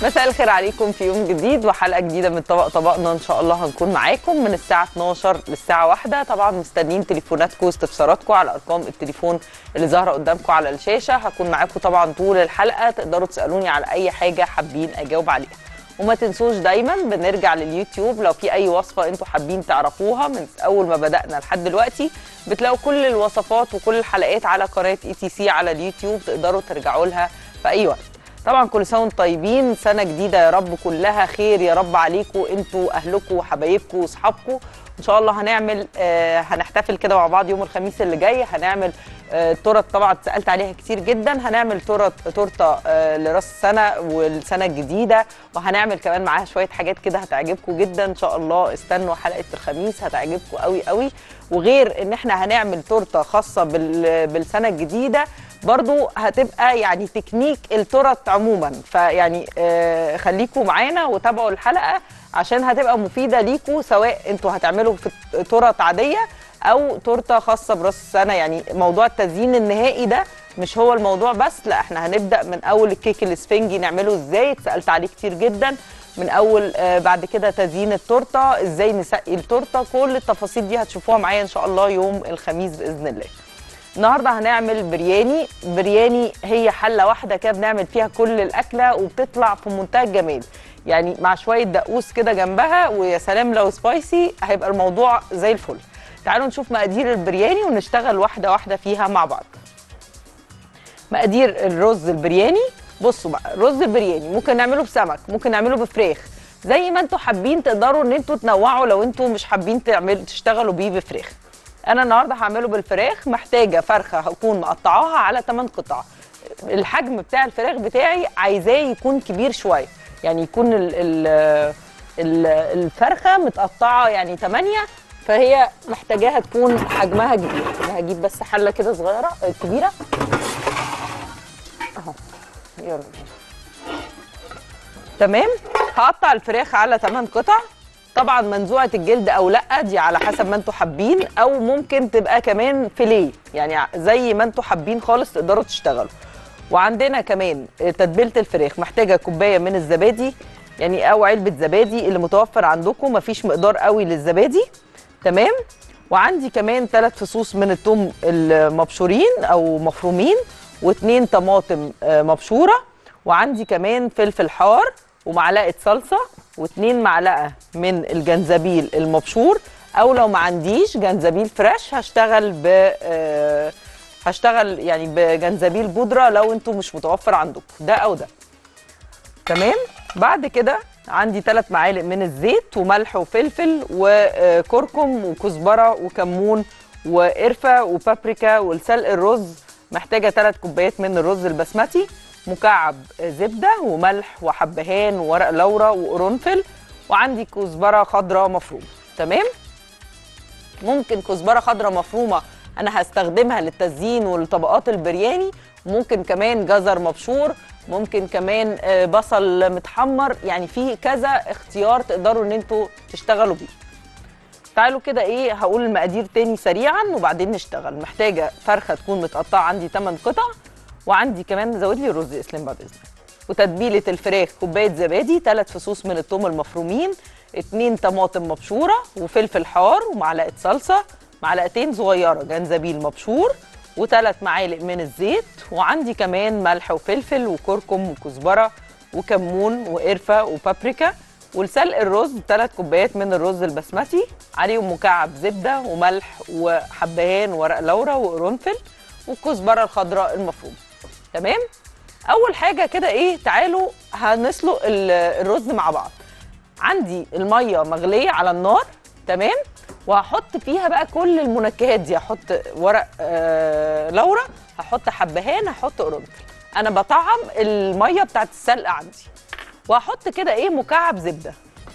مساء الخير عليكم في يوم جديد وحلقه جديده من طبق طبقنا ان شاء الله هنكون معاكم من الساعه 12 للساعه 1 طبعا مستنيين تليفوناتكم واستفساراتكم على ارقام التليفون اللي ظاهره قدامكم على الشاشه هكون معاكم طبعا طول الحلقه تقدروا تسالوني على اي حاجه حابين اجاوب عليها وما تنسوش دايما بنرجع لليوتيوب لو في اي وصفه انتوا حابين تعرفوها من اول ما بدانا لحد دلوقتي بتلاقوا كل الوصفات وكل الحلقات على قناه اي تي سي على اليوتيوب تقدروا ترجعوا لها في اي وقت طبعا كل سنه وانتم طيبين سنه جديده يا رب كلها خير يا رب عليكم انتوا اهلكم وحبايبكم واصحابكم ان شاء الله هنعمل آه هنحتفل كده مع بعض يوم الخميس اللي جاي هنعمل آه تورت طبعا اتسالت عليها كتير جدا هنعمل تورت تورته آه لراس السنه والسنه الجديده وهنعمل كمان معاها شويه حاجات كده هتعجبكم جدا ان شاء الله استنوا حلقه الخميس هتعجبكم قوي قوي وغير ان احنا هنعمل تورته خاصه بال- بالسنه الجديده برضو هتبقى يعني تكنيك التورت عموما فيعني آه خليكم معانا وتابعوا الحلقه عشان هتبقى مفيده ليكم سواء انتوا هتعملوا في تورت عاديه او تورته خاصه براس السنه يعني موضوع التزيين النهائي ده مش هو الموضوع بس لا احنا هنبدا من اول الكيك الاسفنجي نعمله ازاي اتسالت عليه كتير جدا من اول آه بعد كده تزيين التورته ازاي نسقي التورته كل التفاصيل دي هتشوفوها معايا ان شاء الله يوم الخميس باذن الله النهارده هنعمل برياني برياني هي حله واحده كده بنعمل فيها كل الاكله وبتطلع في منتهى الجمال يعني مع شويه دقوس كده جنبها ويا سلام لو سبايسي هيبقى الموضوع زي الفل تعالوا نشوف مقادير البرياني ونشتغل واحده واحده فيها مع بعض مقادير الرز البرياني بصوا بقى الرز البرياني ممكن نعمله بسمك ممكن نعمله بفراخ زي ما انتوا حابين تقدروا ان انتوا تنوعوا لو انتوا مش حابين تعملوا تشتغلوا بيه بفراخ انا النهارده هعمله بالفراخ محتاجه فرخه هكون مقطعاها على 8 قطع الحجم بتاع الفراخ بتاعي عايزاه يكون كبير شويه يعني يكون ال ال ال الفرخه متقطعه يعني 8 فهي محتاجاها تكون حجمها كبير انا هجيب بس حله كده صغيره آه، كبيره اهو يلا تمام هقطع الفراخ على 8 قطع طبعا منزوعه الجلد او لا دي على حسب ما انتوا حابين او ممكن تبقى كمان فيليه يعني زي ما انتوا حابين خالص تقدروا تشتغلوا وعندنا كمان تتبيله الفراخ محتاجه كوبايه من الزبادي يعني او علبه زبادي اللي متوفر عندكم مفيش مقدار قوي للزبادي تمام وعندي كمان ثلاث فصوص من الثوم المبشورين او مفرومين واثنين طماطم آه، مبشوره وعندي كمان فلفل حار ومعلقه صلصه واثنين معلقه من الجنزبيل المبشور او لو ما عنديش جنزبيل فريش هشتغل ب آه، هشتغل يعني بجنزبيل بودره لو انتوا مش متوفر عندكم ده او ده تمام بعد كده عندي ثلاث معالق من الزيت وملح وفلفل وكركم وكزبره وكمون وقرفه وبابريكا ولسلق الرز محتاجه ثلاث كوبايات من الرز البسمتي مكعب زبده وملح وحبهان وورق لورا وقرنفل وعندي كزبره خضراء مفرومه تمام ممكن كزبره خضراء مفرومه انا هستخدمها للتزيين ولطبقات البرياني ممكن كمان جزر مبشور ممكن كمان آه، بصل متحمر يعني في كذا اختيار تقدروا ان انتوا تشتغلوا بيه تعالوا كده ايه هقول المقادير تاني سريعا وبعدين نشتغل محتاجه فرخه تكون متقطعه عندي 8 قطع وعندي كمان زود لي رز اسلام بعد اذنك وتتبيله الفراخ كوبايه زبادي ثلاث فصوص من الثوم المفرومين اتنين طماطم مبشوره وفلفل حار ومعلقه صلصه معلقتين صغيره جنزبيل مبشور وثلاث معالق من الزيت وعندي كمان ملح وفلفل وكركم وكزبره وكمون وقرفه وبابريكا ولسلق الرز ثلاث كوبايات من الرز البسمتي عليهم مكعب زبده وملح وحبهان ورق لورا وقرنفل والكزبره الخضراء المفرومه تمام اول حاجه كده ايه تعالوا هنسلق ال- الرز مع بعض عندي الميه مغليه على النار تمام وهحط فيها بقى كل المنكهات دي هحط ورق آه لورا هحط حبهان هحط قرنفل انا بطعم الميه بتاعت السلق عندي وهحط كده ايه مكعب زبده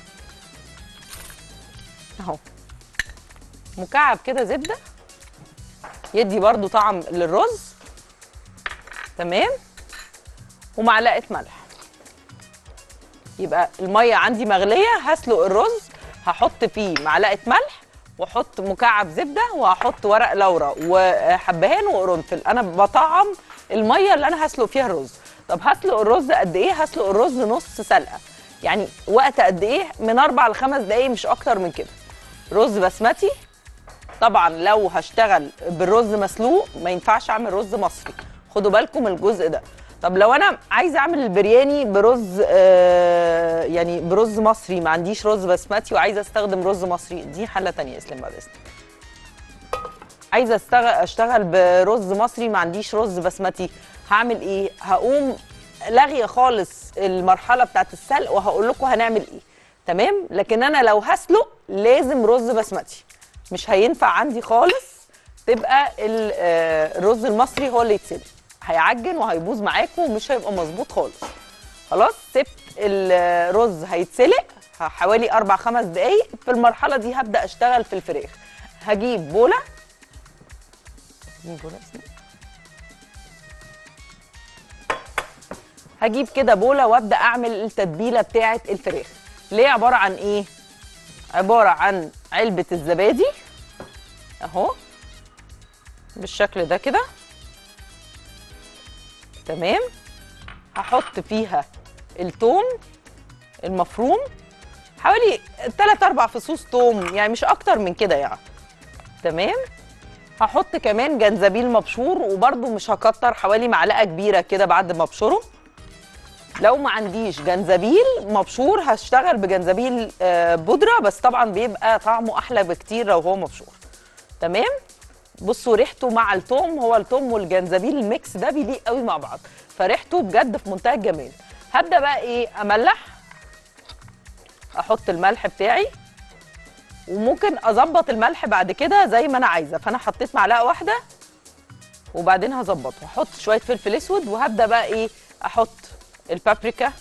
اهو مكعب كده زبده يدي برضو طعم للرز تمام ومعلقه ملح يبقى الميه عندي مغليه هسلق الرز هحط فيه معلقه ملح واحط مكعب زبده وهحط ورق لورا وحبهان وقرنفل انا بطعم الميه اللي انا هسلق فيها الرز طب هسلق الرز قد ايه هسلق الرز نص سلقه يعني وقت قد ايه من اربع لخمس دقايق مش اكتر من كده رز بسمتي طبعا لو هشتغل بالرز مسلوق ما ينفعش اعمل رز مصري خدوا بالكم من الجزء ده طب لو انا عايزه اعمل البرياني برز آه يعني برز مصري ما عنديش رز بسمتي وعايزه استخدم رز مصري دي حله تانية اسلم بعد اذنك عايزه اشتغل اشتغل برز مصري ما عنديش رز بسمتي هعمل ايه هقوم لاغيه خالص المرحله بتاعت السلق وهقول لكم هنعمل ايه تمام لكن انا لو هسلق لازم رز بسمتي مش هينفع عندي خالص تبقى ال- آه، الرز المصري هو اللي يتسلق هيعجن وهيبوظ معاكم ومش هيبقى مظبوط خالص خلاص سبت الرز هيتسلق حوالي اربع خمس دقايق في المرحله دي هبدا اشتغل في الفراخ هجيب بوله مين بوله اسمها هجيب كده بوله وابدا اعمل التتبيله بتاعه الفراخ ليه عباره عن ايه عباره عن علبه الزبادي اهو بالشكل ده كده تمام هحط فيها التوم المفروم حوالي 3 4 فصوص توم يعني مش اكتر من كده يعني تمام هحط كمان جنزبيل مبشور وبرده مش هكتر حوالي معلقه كبيره كده بعد ما ابشره لو ما عنديش جنزبيل مبشور هشتغل بجنزبيل آه، بودره بس طبعا بيبقى طعمه احلى بكتير لو هو مبشور تمام بصوا ريحته مع التوم هو التوم والجنزبيل الميكس ده بيليق قوي مع بعض فريحته بجد في منتهى الجمال هبدا بقى ايه املح احط الملح بتاعي وممكن اظبط الملح بعد كده زي ما انا عايزه فانا حطيت معلقه واحده وبعدين هظبطه هحط شويه فلفل اسود وهبدا بقى ايه احط البابريكا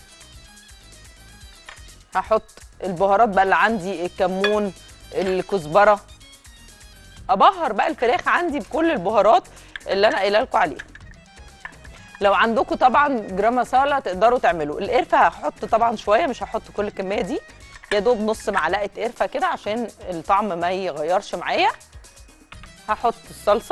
هحط البهارات بقى اللي عندي الكمون الكزبره ابهر بقى الفراخ عندي بكل البهارات اللي انا قايله لكم عليها لو عندكم طبعا جرام مسالة تقدروا تعملوا القرفه هحط طبعا شويه مش هحط كل الكميه دي يا دوب نص معلقه قرفه كده عشان الطعم ما يغيرش معايا هحط الصلصه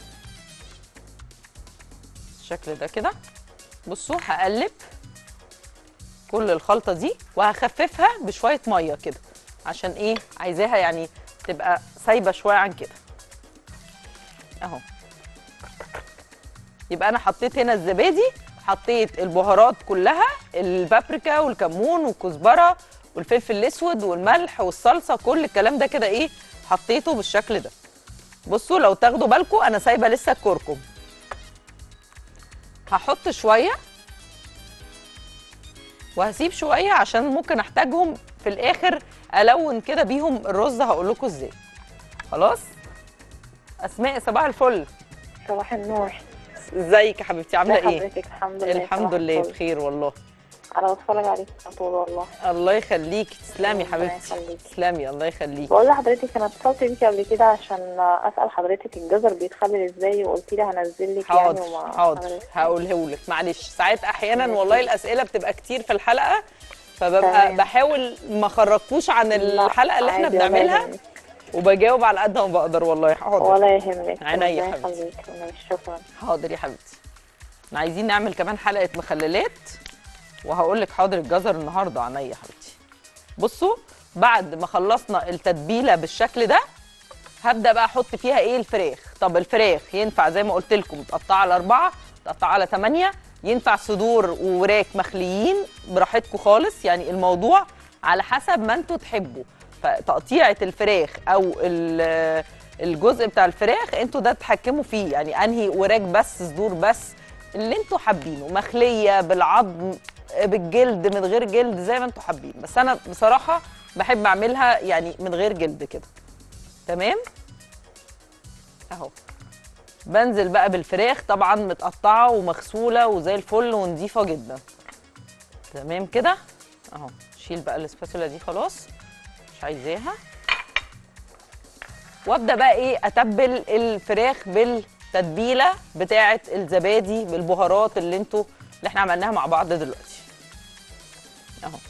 بالشكل ده كده بصوا هقلب كل الخلطه دي وهخففها بشويه ميه كده عشان ايه عايزاها يعني تبقى سايبه شويه عن كده اهو يبقى انا حطيت هنا الزبادي حطيت البهارات كلها البابريكا والكمون والكزبره والفلفل الاسود والملح والصلصه كل الكلام ده كده ايه حطيته بالشكل ده بصوا لو تاخدوا بالكم انا سايبه لسه الكركم هحط شويه وهسيب شويه عشان ممكن احتاجهم في الاخر الون كده بيهم الرز هقول لكم ازاي خلاص اسماء صباح الفل صباح النور ازيك يا حبيبتي عامله ازي ايه حضرتك الحمد لله الحمد صباح لله الفل. بخير والله انا بتفرج عليك على طول والله الله يخليكي تسلمي ربنا حبيبتي يخليكي. تسلمي الله يخليكي بقول لحضرتك انا اتصلت بيكي قبل كده عشان اسال حضرتك الجزر بيتخلل ازاي وقلت لي هنزل لك حاضر يعني وما حاضر عملتش. هقوله لك معلش ساعات احيانا ماشي. والله الاسئله بتبقى كتير في الحلقه فببقى تمام. بحاول ما اخرجكوش عن لا، الحلقه اللي احنا عادي، ولا بنعملها يهمك. وبجاوب على قد ما بقدر والله حاضر ولا يهمك عينيا ربنا يا حبيبتي. يخليك ماشي، شكرا حاضر يا حبيبتي احنا عايزين نعمل كمان حلقه مخللات وهقول لك حاضر الجزر النهارده عينيا يا حبيبتي بصوا بعد ما خلصنا التتبيله بالشكل ده هبدا بقى احط فيها ايه الفراخ طب الفراخ ينفع زي ما قلت لكم متقطعه على اربعه متقطعه على ثمانيه ينفع صدور ووراك مخليين براحتكم خالص يعني الموضوع على حسب ما انتوا تحبوا فتقطيعه الفراخ او ال- الجزء بتاع الفراخ انتوا ده تتحكموا فيه يعني انهي وراك بس صدور بس اللي انتوا حابينه مخليه بالعظم بالجلد من غير جلد زي ما انتوا حابين بس انا بصراحه بحب اعملها يعني من غير جلد كده تمام اهو بنزل بقى بالفراخ طبعا متقطعه ومغسوله وزي الفل ونضيفه جدا تمام كده اهو شيل بقى الاسباتولا دي خلاص مش عايزاها وابدا بقى ايه اتبل الفراخ بالتتبيله بتاعه الزبادي بالبهارات اللي انتوا اللي احنا عملناها مع بعض دلوقتي اهو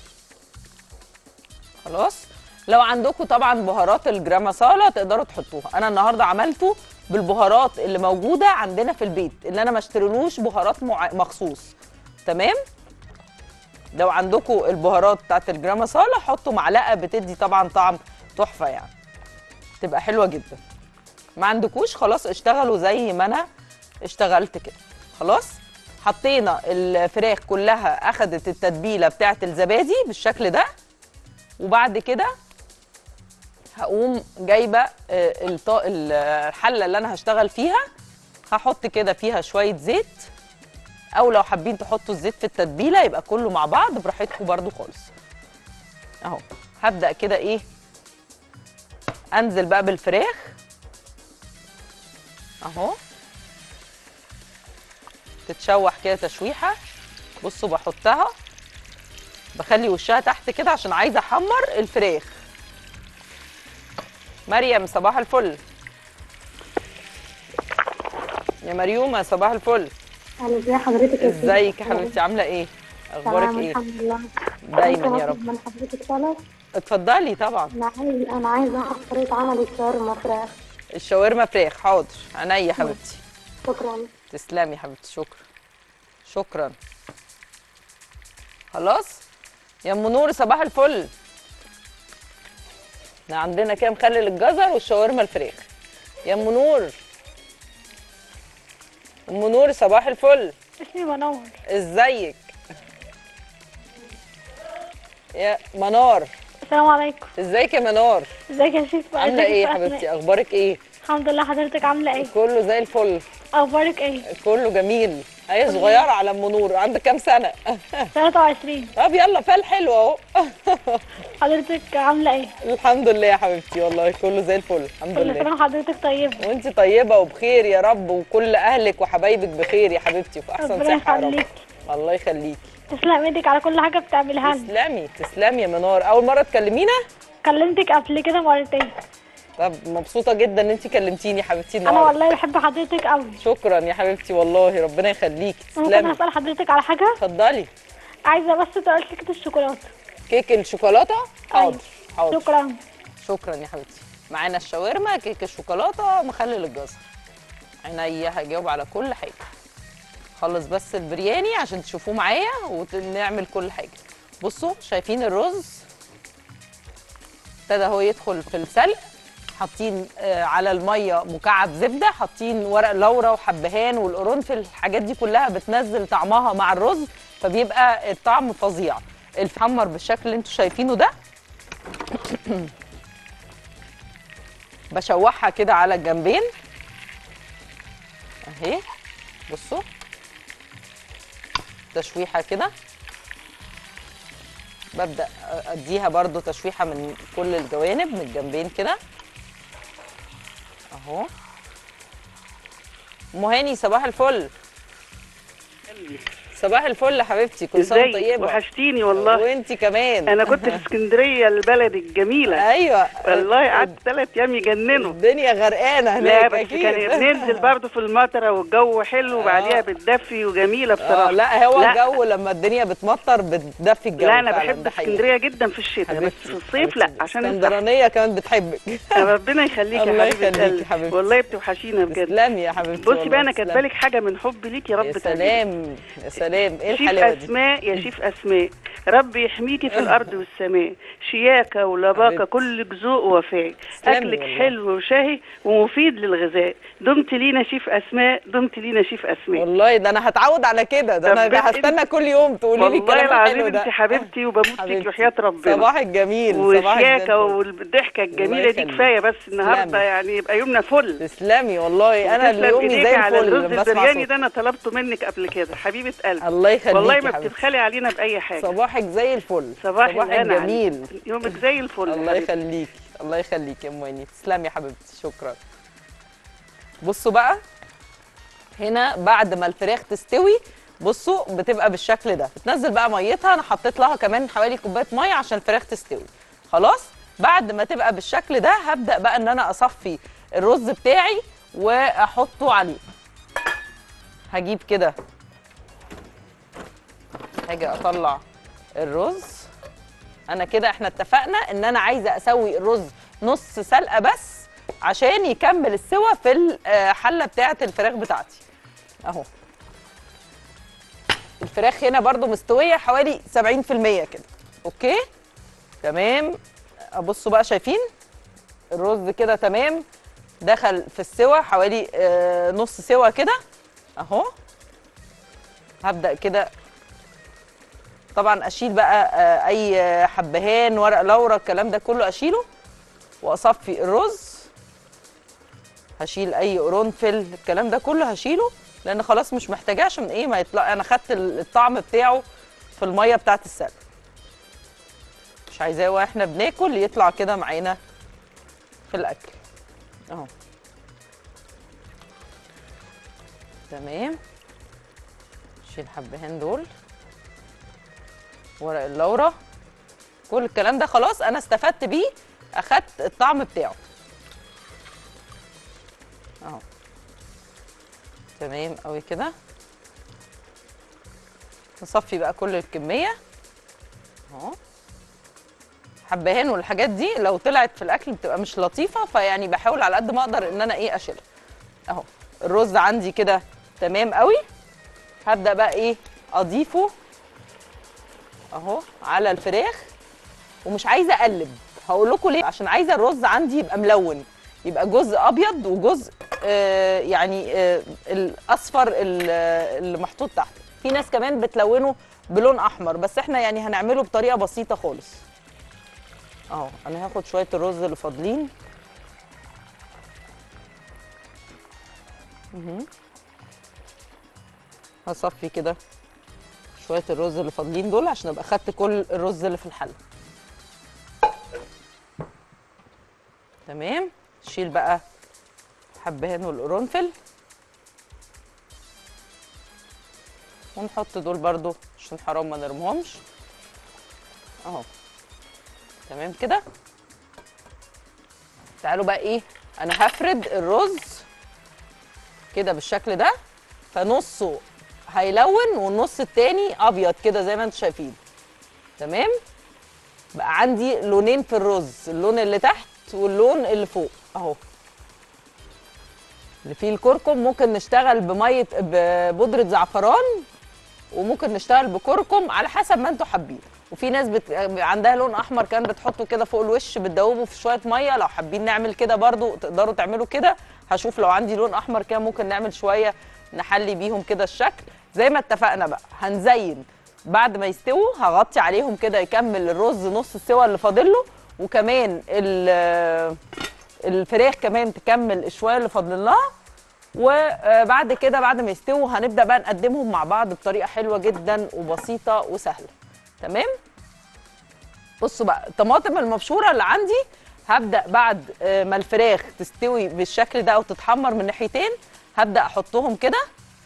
خلاص لو عندكم طبعا بهارات الجرام مسالة تقدروا تحطوها انا النهارده عملته بالبهارات اللي موجوده عندنا في البيت اللي انا ما اشتريلوش بهارات مع... مخصوص تمام لو عندكم البهارات بتاعت الجرام مصالة حطوا معلقه بتدي طبعا طعم تحفه يعني تبقى حلوه جدا ما عندكوش خلاص اشتغلوا زي ما انا اشتغلت كده خلاص حطينا الفراخ كلها اخدت التتبيله بتاعت الزبادي بالشكل ده وبعد كده هقوم جايبه آه، الط- ال- الحله اللي انا هشتغل فيها هحط كده فيها شويه زيت او لو حابين تحطوا الزيت في التتبيله يبقى كله مع بعض براحتكم برضو خالص اهو هبدا كده ايه انزل بقى بالفراخ اهو تتشوح كده تشويحه بصوا بحطها بخلي وشها تحت كده عشان عايزه احمر الفراخ مريم صباح الفل يا مريومه صباح الفل انا ازي حضرتك يا ستي؟ ازيك يا حبيبتي عامله ايه اخبارك تمام ايه الحمد لله دايما يا ممكن رب أطلب من حضرتك طلب اتفضلي طبعا انا عايز انا عايزه اعرف طريقه عمل الشاورما فراخ الشاورما فراخ حاضر عينيا يا حبيبتي شكرا تسلمي يا حبيبتي شكرا شكرا خلاص يا ام نور صباح الفل احنا عندنا كده مخلل الجزر والشاورما الفراخ يا ام نور ام نور صباح الفل اسمي منور ازيك يا منار السلام عليكم ازيك يا منار ازيك يا شيف عامله ايه يا حبيبتي اخبارك ايه الحمد لله حضرتك عامله ايه كله زي الفل اخبارك ايه كله جميل هي صغيره على ام نور عندك كام سنه 23 طب يلا فال حلو اهو حضرتك عامله ايه الحمد لله يا حبيبتي والله كله زي الفل الحمد كل لله سنه وحضرتك طيبه وانت طيبه وبخير يا رب وكل اهلك وحبايبك بخير يا حبيبتي وفي احسن ربنا صحه يا رب يخليك الله يخليكي تسلم ايدك على كل حاجه بتعملها لنا تسلمي تسلمي يا منار اول مره تكلمينا كلمتك قبل كده مرتين طب مبسوطه جدا ان انت كلمتيني يا حبيبتي انا النهارده والله بحب حضرتك قوي شكرا يا حبيبتي والله ربنا يخليكي ممكن تسلمي اسال حضرتك على حاجه اتفضلي عايزه بس طريقه كيكه الشوكولاته كيك الشوكولاته حاضر حاضر شكرا شكرا يا حبيبتي معانا الشاورما كيك الشوكولاته مخلل الجزر عينيا هجاوب على كل حاجه خلص بس البرياني عشان تشوفوه معايا ونعمل كل حاجه بصوا شايفين الرز ابتدى هو يدخل في السلق حاطين آه، على الميه مكعب زبده حاطين ورق لورا وحبهان والقرنفل الحاجات دي كلها بتنزل طعمها مع الرز فبيبقى الطعم فظيع الحمر بالشكل اللي انتوا شايفينه ده بشوحها كده على الجنبين اهي بصوا تشويحه كده ببدا اديها برضو تشويحه من كل الجوانب من الجنبين كده اهو ام هاني صباح الفل صباح الفل يا حبيبتي كل سنه وانت ازيك طيبه وحشتيني والله وانت كمان انا كنت في اسكندريه البلد الجميله ايوه والله قعدت ثلاث ايام يجننوا الدنيا غرقانه لا هناك بس اكيد كان بننزل برضه في المطره والجو حلو وبعديها بتدفي وجميله آه بصراحه لا هو لا. الجو لما الدنيا بتمطر بتدفي الجو لا انا فعلاً، بحب ده حقيقي. اسكندريه جدا في الشتاء بس حبيبتي، في الصيف لا حبيبتي. عشان الزحمه اسكندرانيه كمان بتحبك ربنا يخليك الله يا حبيبه يخليكي قلبي حبيبتي. والله بتوحشينا بجد تسلمي يا حبيبتي بصي والله، بقى انا تسلمي. كاتبه لك حاجه من حبي ليك يا رب يا تعجبك. سلام يا سلام ايه شيف الحلاوه دي اسماء يا شيف اسماء ربي يحميكي في الارض والسماء شياكه ولباقه حبيبتي. كلك ذوق ووفاء تسلمي اكلك والله. حلو وشهي ومفيد للغذاء دمت لينا شيف اسماء دمت لينا شيف اسماء والله ده انا هتعود على كده ده طب انا بقى هستنى كل يوم تقولي لي والله الكلام العظيم الحلو ده انت حبيبتي وبموت فيك حبيبتي. وحياه ربنا صباحك جميل صباحك زي وشياكه الفل. والضحكه الجميله دي يخليك. كفايه بس النهارده تسلمي. يعني يبقى يومنا فل تسلمي والله انا وتسلم اليومي ايديكي زي على الفل الرز لما بسمع البرياني صوتك ده انا طلبته منك قبل كده حبيبه قلبي الله يخليكي والله يا ما حبيبتي. بتبخلي علينا باي حاجه صباحك زي الفل صباح صباحك الهنا جميل عليك. يومك زي الفل الله حبيبتي. يخليكي الله يخليكي يا ام ويني تسلمي يا حبيبتي شكرا بصوا بقى هنا بعد ما الفراخ تستوي بصوا بتبقى بالشكل ده بتنزل بقى ميتها انا حطيت لها كمان حوالي كوبايه ميه عشان الفراخ تستوي خلاص بعد ما تبقى بالشكل ده هبدا بقى ان انا اصفي الرز بتاعي واحطه عليه هجيب كده هاجي اطلع الرز انا كده احنا اتفقنا ان انا عايزه اسوي الرز نص سلقه بس عشان يكمل السوا في الحله بتاعه الفراخ بتاعتي اهو الفراخ هنا برضو مستويه حوالي 70% كده اوكي تمام ابصوا بقى شايفين الرز كده تمام دخل في السوا حوالي آه نص سوا كده اهو هبدا كده طبعا اشيل بقى آه اي حبهان ورق لورا الكلام ده كله اشيله واصفي الرز هشيل اي قرنفل الكلام ده كله هشيله لان خلاص مش محتاجاه عشان ايه ما يطلع انا خدت الطعم بتاعه في الميه بتاعت السلق مش عايزاه واحنا بناكل يطلع كده معانا في الاكل اهو تمام شيل الحبهان دول ورق اللورة كل الكلام ده خلاص انا استفدت بيه اخدت الطعم بتاعه اهو تمام قوي كده نصفي بقى كل الكميه اهو حبهان والحاجات دي لو طلعت في الاكل بتبقى مش لطيفه فيعني بحاول على قد ما اقدر ان انا ايه اشيلها اهو الرز عندي كده تمام قوي هبدا بقى ايه اضيفه اهو على الفراخ ومش عايزه اقلب هقول لكم ليه عشان عايزه الرز عندي يبقى ملون يبقى جزء ابيض وجزء آه يعني آه الاصفر ال- اللي محطوط تحت في ناس كمان بتلونه بلون احمر بس احنا يعني هنعمله بطريقه بسيطه خالص اهو انا هاخد شويه الرز اللي فاضلين مهم. هصفي كده شويه الرز اللي فاضلين دول عشان ابقى خدت كل الرز اللي في الحله تمام شيل بقى حبهان والقرنفل ونحط دول برضو عشان حرام ما نرمهمش اهو تمام كده تعالوا بقى ايه انا هفرد الرز كده بالشكل ده فنصه هيلون والنص التاني ابيض كده زي ما انتم شايفين تمام بقى عندي لونين في الرز اللون اللي تحت واللون اللي فوق اهو اللي فيه الكركم ممكن نشتغل بميه ببودره زعفران وممكن نشتغل بكركم على حسب ما انتوا حابين وفي ناس بت... عندها لون احمر كان بتحطه كده فوق الوش بتدوبه في شويه ميه لو حابين نعمل كده برضو تقدروا تعملوا كده هشوف لو عندي لون احمر كده ممكن نعمل شويه نحلي بيهم كده الشكل زي ما اتفقنا بقى هنزين بعد ما يستووا هغطي عليهم كده يكمل الرز نص السوا اللي فاضله وكمان ال- الفراخ كمان تكمل الشويه اللي فاضل لها وبعد كده بعد ما يستووا هنبدا بقى نقدمهم مع بعض بطريقه حلوه جدا وبسيطه وسهله تمام بصوا بقى الطماطم المبشوره اللي عندي هبدا بعد آه، ما الفراخ تستوي بالشكل ده وتتحمر من ناحيتين هبدا احطهم كده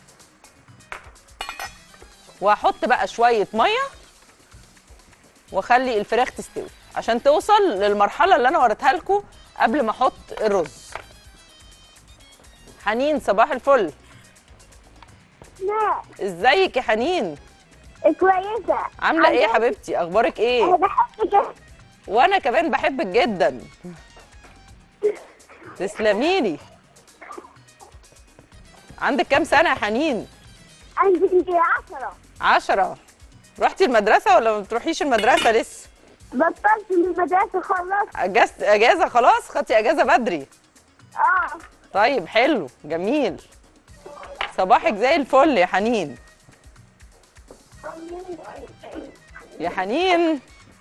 وهحط بقى شويه ميه واخلي الفراخ تستوي عشان توصل للمرحله اللي انا وريتها لكم قبل ما احط الرز حنين صباح الفل لا ازيك يا حنين كويسة عامله ايه يا حبيبتي اخبارك أنا ايه بحبك وانا كمان بحبك جدا تسلميلي عندك كام سنه يا حنين عندي عشرة عشرة رحتي المدرسه ولا ما بتروحيش المدرسه لسه بطلت من المدرسة خلاص اجازه اجازه خلاص خدتي اجازه بدري اه طيب حلو جميل صباحك زي الفل يا حنين يا حنين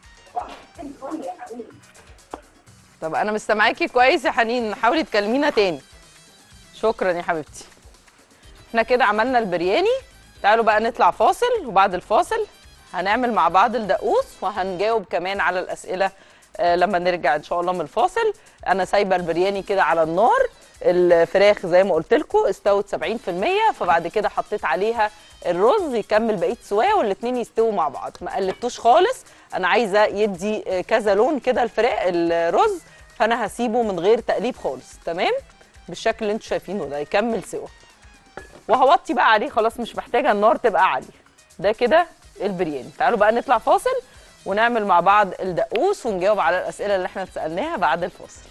طب انا مش سامعاكي كويس يا حنين حاولي تكلمينا تاني شكرا يا حبيبتي احنا كده عملنا البرياني تعالوا بقى نطلع فاصل وبعد الفاصل هنعمل مع بعض الدقوس وهنجاوب كمان على الاسئله آه، لما نرجع ان شاء الله من الفاصل انا سايبه البرياني كده على النار الفراخ زي ما قلت لكم استوت 70% فبعد كده حطيت عليها الرز يكمل بقيه سواه والاثنين يستووا مع بعض ما قلبتوش خالص انا عايزه يدي آه، كذا لون كده الفراخ الرز فانا هسيبه من غير تقليب خالص تمام بالشكل اللي انتوا شايفينه ده يكمل سوا وهوطي بقى عليه خلاص مش محتاجه النار تبقى عاليه ده كده البرياني تعالوا بقى نطلع فاصل ونعمل مع بعض الدقوس ونجاوب على الاسئله اللي احنا اتسالناها بعد الفاصل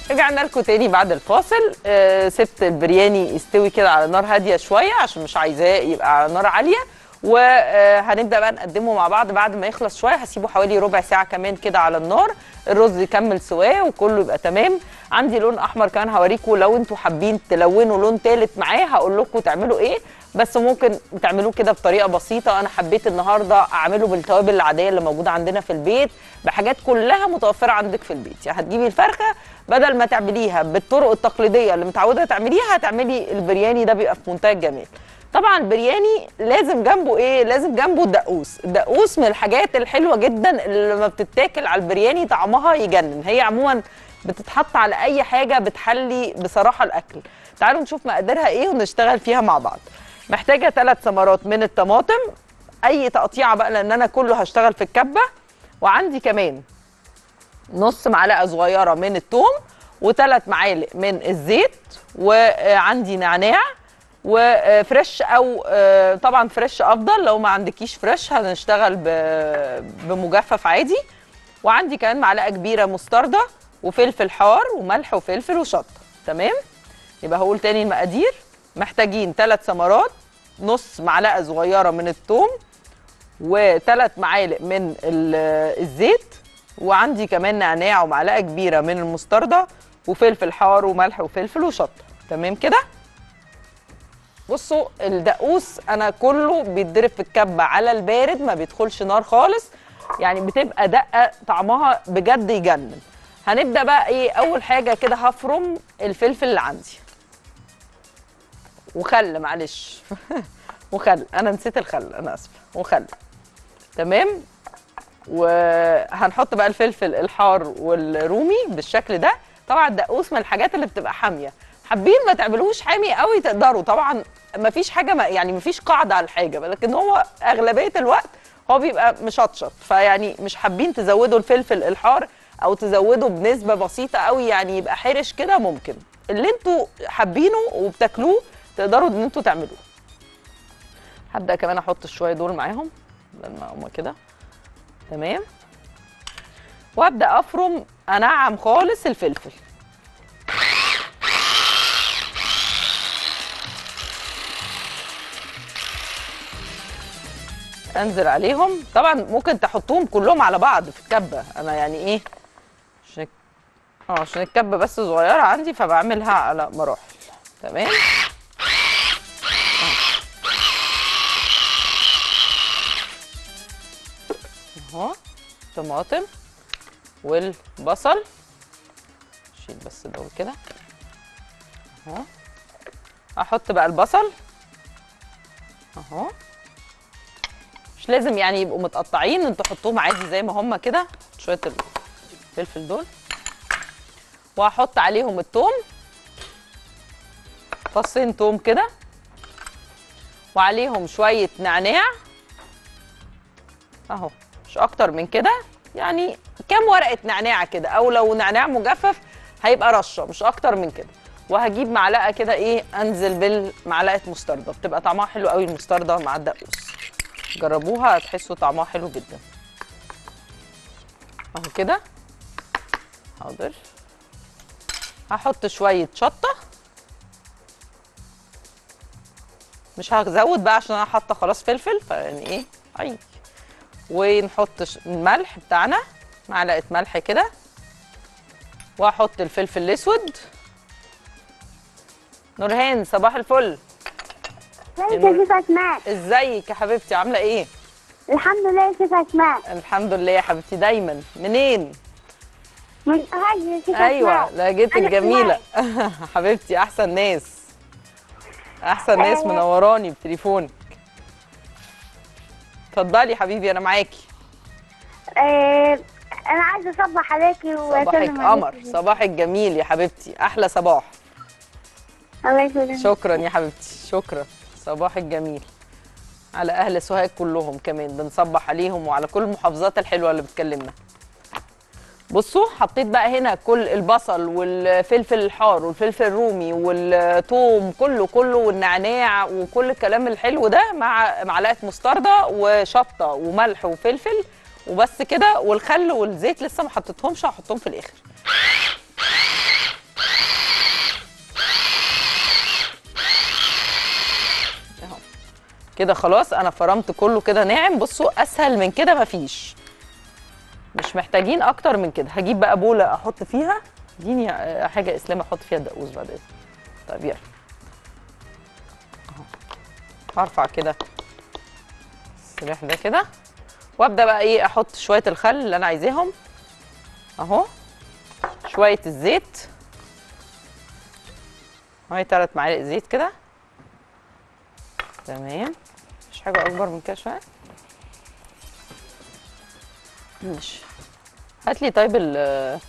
رجعنا لكم تاني بعد الفاصل آه سبت البرياني يستوي كده على نار هاديه شويه عشان مش عايزاه يبقى على نار عاليه وهنبدا بقى نقدمه مع بعض بعد ما يخلص شويه هسيبه حوالي ربع ساعه كمان كده على النار الرز يكمل سواه وكله يبقى تمام عندي لون احمر كمان هوريكم لو انتوا حابين تلونوا لون تالت معاه هقول لكم تعملوا ايه بس ممكن تعملوه كده بطريقه بسيطه انا حبيت النهارده اعمله بالتوابل العاديه اللي موجوده عندنا في البيت بحاجات كلها متوفره عندك في البيت يعني هتجيبي الفرخه بدل ما تعمليها بالطرق التقليديه اللي متعوده تعمليها هتعملي البرياني ده بيبقى في منتهى الجمال طبعا البرياني لازم جنبه ايه لازم جنبه الدقوس الدقوس من الحاجات الحلوه جدا اللي لما بتتاكل على البرياني طعمها يجنن هي عموما بتتحط على اي حاجه بتحلي بصراحه الاكل تعالوا نشوف مقاديرها ايه ونشتغل فيها مع بعض محتاجه ثلاث ثمرات من الطماطم اي تقطيعه بقى لان انا كله هشتغل في الكبه وعندي كمان نص معلقه صغيره من الثوم وثلاث معالق من الزيت وعندي نعناع وفريش او آه، طبعا فريش افضل لو ما عندكيش فريش هنشتغل ب- بمجفف عادي وعندي كمان معلقه كبيره مستردة وفلفل حار وملح وفلفل وشطه تمام يبقى هقول تاني المقادير محتاجين ثلاث ثمرات نص معلقه صغيره من الثوم وثلاث معالق من ال- الزيت وعندي كمان نعناع ومعلقه كبيره من المستردة وفلفل حار وملح وفلفل وشطه تمام كده بصوا الدقوس انا كله بيتضرب في الكبه على البارد ما بيدخلش نار خالص يعني بتبقى دقه طعمها بجد يجنن هنبدا بقى ايه اول حاجه كده هفرم الفلفل اللي عندي وخل معلش وخل انا نسيت الخل انا اسفه وخل تمام وهنحط بقى الفلفل الحار والرومي بالشكل ده طبعا الدقوس من الحاجات اللي بتبقى حاميه حابين ما تعملوش حامي قوي تقدروا طبعا ما فيش حاجه ما يعني ما فيش قاعده على الحاجه لكن هو اغلبيه الوقت هو بيبقى مشطشط فيعني مش حابين تزودوا الفلفل الحار او تزودوا بنسبه بسيطه قوي يعني يبقى حرش كده ممكن اللي انتوا حابينه وبتاكلوه تقدروا ان انتوا تعملوه هبدا كمان احط شويه دول معاهم بدل ما هما كده تمام وابدا افرم انعم خالص الفلفل انزل عليهم طبعا ممكن تحطوهم كلهم على بعض في الكبه انا يعني ايه عشان اه عشان الكبه بس صغيره عندي فبعملها على مراحل تمام اهو طماطم والبصل شيل بس دول كده اهو احط بقى البصل اهو مش لازم يعني يبقوا متقطعين انتوا حطوهم عادي زي ما هم كده شويه الفلفل دول وهحط عليهم الثوم فصين توم كده وعليهم شويه نعناع اهو مش اكتر من كده يعني كام ورقه نعناع كده او لو نعناع مجفف هيبقى رشه مش اكتر من كده وهجيب معلقه كده ايه انزل بالمعلقه مستردة بتبقى طعمها حلو قوي المستردة مع الدقوس جربوها هتحسوا طعمها حلو جدا اهو كده حاضر هحط شويه شطه مش هزود بقى عشان انا حاطه خلاص فلفل فيعني ايه اي ونحط ش- الملح بتاعنا معلقه ملح كده واحط الفلفل الاسود نورهان صباح الفل ازيك يا شيخ اسماء ازيك يا حبيبتي عامله ايه الحمد لله يا شيخ اسماء الحمد لله يا حبيبتي دايما منين من سوهاج يا شيخ ايوه اسماء لهجتك أنا جميله حبيبتي احسن ناس احسن ناس أيوة. منوراني بتليفونك اتفضلي يا حبيبي انا معاكي آه انا عايزه اصبح عليكي صباحك واسلم قمر عليكي. صباحك جميل يا حبيبتي احلى صباح الله يسلمك شكرا يا حبيبتي شكرا صباحك جميل على اهل سوهاج كلهم كمان بنصبح عليهم وعلى كل المحافظات الحلوه اللي بتكلمنا بصوا حطيت بقى هنا كل البصل والفلفل الحار والفلفل الرومي والثوم كله كله والنعناع وكل الكلام الحلو ده مع معلقه مستردة وشطه وملح وفلفل وبس كده والخل والزيت لسه ما حطيتهمش هحطهم في الاخر كده خلاص انا فرمت كله كده ناعم بصوا اسهل من كده مفيش مش محتاجين اكتر من كده هجيب بقى بوله احط فيها اديني آه، حاجه اسلام احط فيها الدقوس بعد اذنك طيب يلا أهو. هرفع كده السلاح ده كده وابدا بقى ايه احط شويه الخل اللي انا عايزاهم اهو شويه الزيت اهي ثلاث معالق زيت كده تمام مش حاجه اكبر من كده شويه ماشي هات لي طيب ال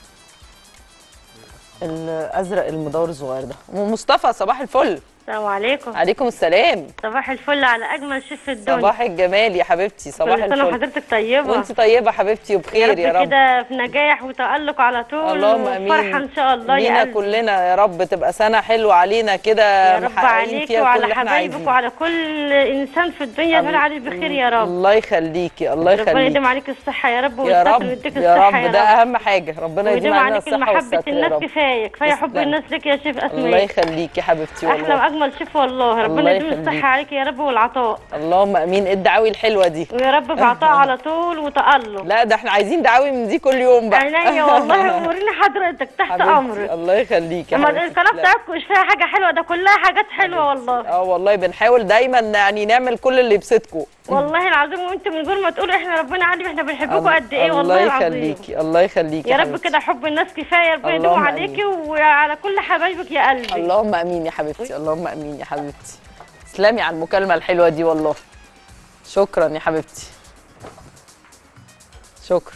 الازرق المدور الصغير ده ومصطفى صباح الفل السلام عليكم عليكم السلام صباح الفل على اجمل شيف في الدنيا صباح الجمال يا حبيبتي صباح كل سنه الفل وحضرتك طيبه وانت طيبه حبيبتي يا وبخير رب يا رب كده في نجاح وتألق على طول اللهم امين وفرحه ان شاء الله يا لينا قلبي كلنا يا رب تبقى سنه حلوه علينا كده يا رب محققين عليك فيها كل وعلى اللي احنا حبايبك عايزينه وعلى كل انسان في الدنيا يدور عليه بخير يا رب الله يخليكي الله ربنا يخليكي يديم عليك الصحه يا رب يا والستر رب ويديك يا الصحه رب ده يا رب اهم حاجه ربنا يديم ويديم علينا عليك الصحه محبه والستر يا الناس رب كفايه كفايه حب تسلمي. الناس لك يا شيف الله اسماء يخليكي حبيبتي احلى والله واجمل شيف والله الله ربنا يديم يخليك. الصحه عليك يا رب والعطاء اللهم امين ايه الدعاوي الحلوه دي ويا رب بعطاء على طول وتألق لا ده احنا عايزين دعاوي من دي كل يوم بقى عينيا والله اموريني حضرتك تحت حبيبتي، امرك الله يخليكي اما حبيبتي، القناه تسلمي. بتاعتكم مش فيها حاجه حلوه ده كلها حاجات حلوه والله اه والله بنحاول دايما يعني نعمل كل اللي يبسطكم والله العظيم وانتم من غير ما تقولوا احنا ربنا عالم احنا بنحبكم قد ايه والله الله العظيم يخليكي الله يخليكي يا رب حبيبتي. كده حب الناس كفايه ربنا يدوم اللهم عليكي وعلى كل حبايبك يا قلبي اللهم امين يا حبيبتي اللهم امين يا حبيبتي تسلمي على المكالمه الحلوه دي والله شكرا يا حبيبتي شكرا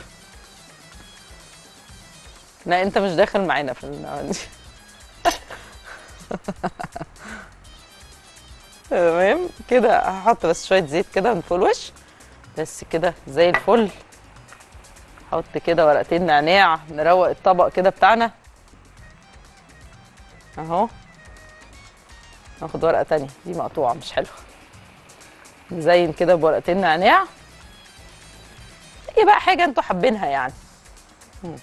لا انت مش داخل معانا في النوع دي تمام كده هحط بس شويه زيت كده من فوق الوش بس كده زي الفل حط كده ورقتين نعناع نروق الطبق كده بتاعنا اهو ناخد ورقه تانية دي مقطوعه مش حلوه نزين كده بورقتين نعناع ايه بقى حاجه انتوا حابينها يعني مم.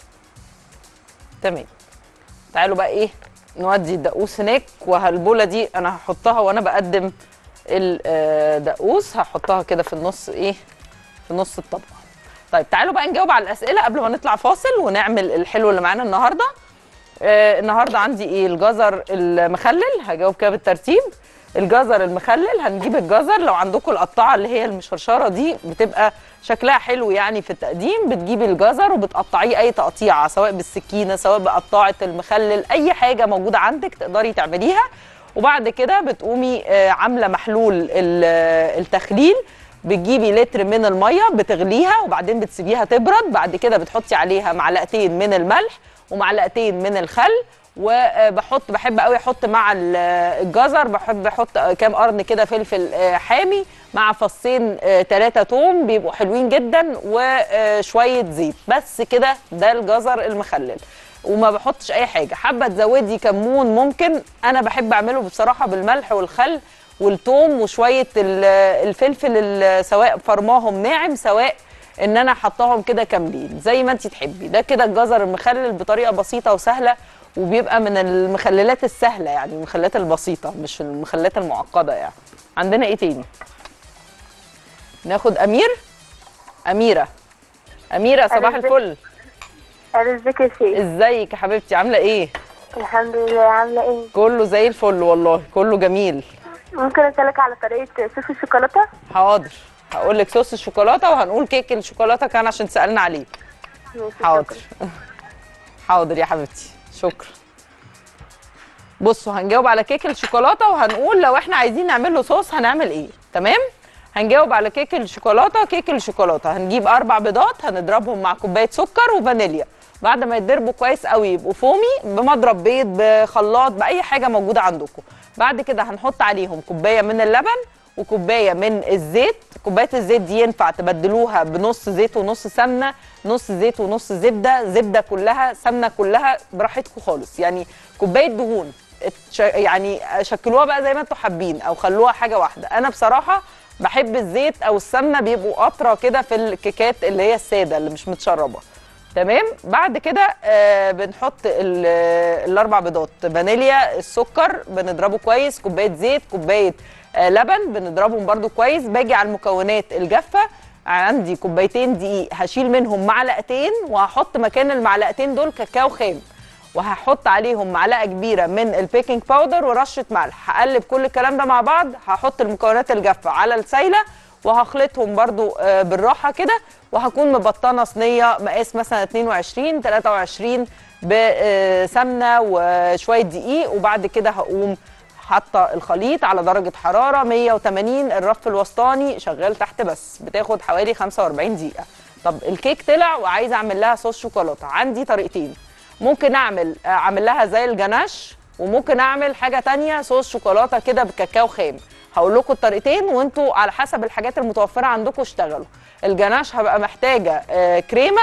تمام تعالوا بقى ايه نودي الدقوس هناك وهالبوله دي انا هحطها وانا بقدم الدقوس هحطها كده في النص ايه في نص الطبق طيب تعالوا بقى نجاوب على الاسئله قبل ما نطلع فاصل ونعمل الحلو اللي معانا النهارده آه النهارده عندي ايه الجزر المخلل هجاوب كده بالترتيب الجزر المخلل هنجيب الجزر لو عندكم القطاعه اللي هي المشرشره دي بتبقى شكلها حلو يعني في التقديم بتجيبي الجزر وبتقطعيه اي تقطيعه سواء بالسكينه سواء بقطاعه المخلل اي حاجه موجوده عندك تقدري تعمليها وبعد كده بتقومي آه، عامله محلول ال- آه، التخليل بتجيبي لتر من الميه بتغليها وبعدين بتسيبيها تبرد بعد كده بتحطي عليها معلقتين من الملح ومعلقتين من الخل وبحط بحب قوي احط مع ال- الجزر بحب احط كام قرن كده فلفل آه، حامي مع فصين ثلاثة توم بيبقوا حلوين جدا وشوية زيت بس كده ده الجزر المخلل وما بحطش اي حاجه حابه تزودي كمون ممكن انا بحب اعمله بصراحه بالملح والخل والثوم وشويه ال- الفلفل ال- سواء فرماهم ناعم سواء ان انا حطاهم كده كاملين زي ما انت تحبي ده كده الجزر المخلل بطريقه بسيطه وسهله وبيبقى من المخللات السهله يعني المخللات البسيطه مش المخللات المعقده يعني عندنا ايه تاني ناخد امير اميره اميره صباح أهلا بك. الفل ازيك يا شيخ ازيك يا حبيبتي عامله ايه الحمد لله عامله ايه كله زي الفل والله كله جميل ممكن اسالك على طريقه صوص الشوكولاته حاضر هقول لك صوص الشوكولاته وهنقول كيك الشوكولاته كان عشان سالنا عليه ماشي، حاضر شكراً. حاضر يا حبيبتي شكرا بصوا هنجاوب على كيك الشوكولاته وهنقول لو احنا عايزين نعمل له صوص هنعمل ايه تمام هنجاوب على كيك الشوكولاته كيك الشوكولاته هنجيب اربع بيضات هنضربهم مع كوبايه سكر وفانيليا بعد ما يتضربوا كويس قوي يبقوا فومي بمضرب بيض بخلاط باي حاجه موجوده عندكم بعد كده هنحط عليهم كوبايه من اللبن وكوبايه من الزيت كوبايه الزيت دي ينفع تبدلوها بنص زيت ونص سمنه نص زيت ونص زبده زبده كلها سمنه كلها براحتكم خالص يعني كوبايه دهون اتش- يعني شكلوها بقى زي ما انتوا حابين او خلوها حاجه واحده انا بصراحه بحب الزيت او السمنه بيبقوا قطره كده في الكيكات اللي هي الساده اللي مش متشربه تمام بعد كده آه بنحط ال- آه، الاربع بيضات فانيليا السكر بنضربه كويس كوبايه زيت كوبايه آه لبن بنضربهم برده كويس باجي على المكونات الجافه عندي كوبايتين دقيق هشيل منهم معلقتين وهحط مكان المعلقتين دول كاكاو خام وهحط عليهم معلقه كبيره من البيكنج باودر ورشه ملح هقلب كل الكلام ده مع بعض هحط المكونات الجافه على السايله وهخلطهم برضو آه، بالراحه كده وهكون مبطنه صينيه مقاس مثلا 22 23 بسمنه وشويه دقيق وبعد كده هقوم حاطه الخليط على درجه حراره 180 الرف الوسطاني شغال تحت بس بتاخد حوالي 45 دقيقه طب الكيك طلع وعايزه اعمل لها صوص شوكولاته عندي طريقتين ممكن اعمل آه، اعمل لها زي الجناش وممكن اعمل حاجه تانية صوص شوكولاته كده بكاكاو خام هقول لكم الطريقتين وانتوا على حسب الحاجات المتوفره عندكم اشتغلوا الجناش هبقى محتاجه آه، كريمه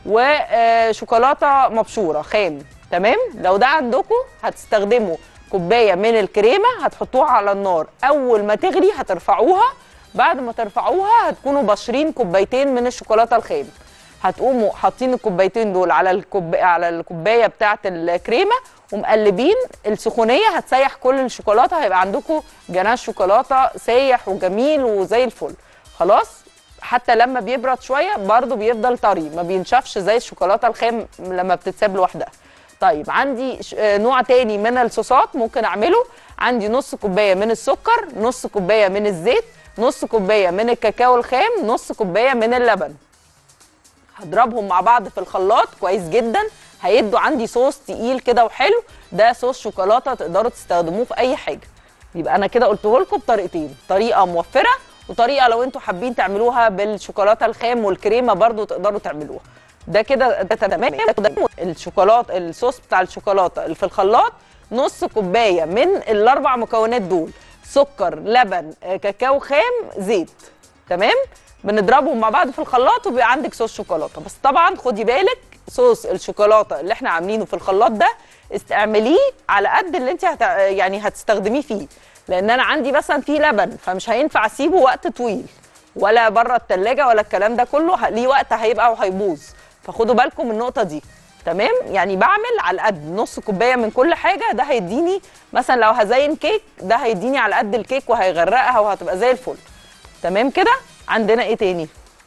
وشوكولاته مبشوره خام تمام لو ده عندكم هتستخدموا كوبايه من الكريمه هتحطوها على النار اول ما تغلي هترفعوها بعد ما ترفعوها هتكونوا بشرين كوبايتين من الشوكولاته الخام هتقوموا حاطين الكوبايتين دول على الكوب على الكوبايه بتاعه الكريمه ومقلبين السخونيه هتسيح كل الشوكولاته هيبقى عندكم جناش شوكولاته سايح وجميل وزي الفل خلاص حتى لما بيبرد شويه برضه بيفضل طري ما بينشفش زي الشوكولاته الخام لما بتتساب لوحدها طيب عندي ش- آه، نوع تاني من الصوصات ممكن اعمله عندي نص كوبايه من السكر نص كوبايه من الزيت نص كوبايه من الكاكاو الخام نص كوبايه من اللبن هضربهم مع بعض في الخلاط كويس جدا هيدوا عندي صوص تقيل كده وحلو ده صوص شوكولاته تقدروا تستخدموه في اي حاجه يبقى انا كده قلته لكم بطريقتين طريقه موفره وطريقه لو انتوا حابين تعملوها بالشوكولاته الخام والكريمه برضو تقدروا تعملوها ده كده ده تمام الشوكولاته الصوص بتاع الشوكولاته اللي في الخلاط نص كوبايه من الاربع مكونات دول سكر لبن آه، كاكاو خام زيت تمام بنضربهم مع بعض في الخلاط وبيبقى عندك صوص شوكولاته بس طبعا خدي بالك صوص الشوكولاته اللي احنا عاملينه في الخلاط ده استعمليه على قد اللي انت هت... يعني هتستخدميه فيه لان انا عندي مثلا فيه لبن فمش هينفع اسيبه وقت طويل ولا بره التلاجة ولا الكلام ده كله ه- ليه وقت هيبقى وهيبوظ فخدوا بالكم من النقطه دي تمام يعني بعمل على قد نص كوبايه من كل حاجه ده هيديني مثلا لو هزين كيك ده هيديني على قد الكيك وهيغرقها وهتبقى زي الفل تمام كده عندنا ايه تاني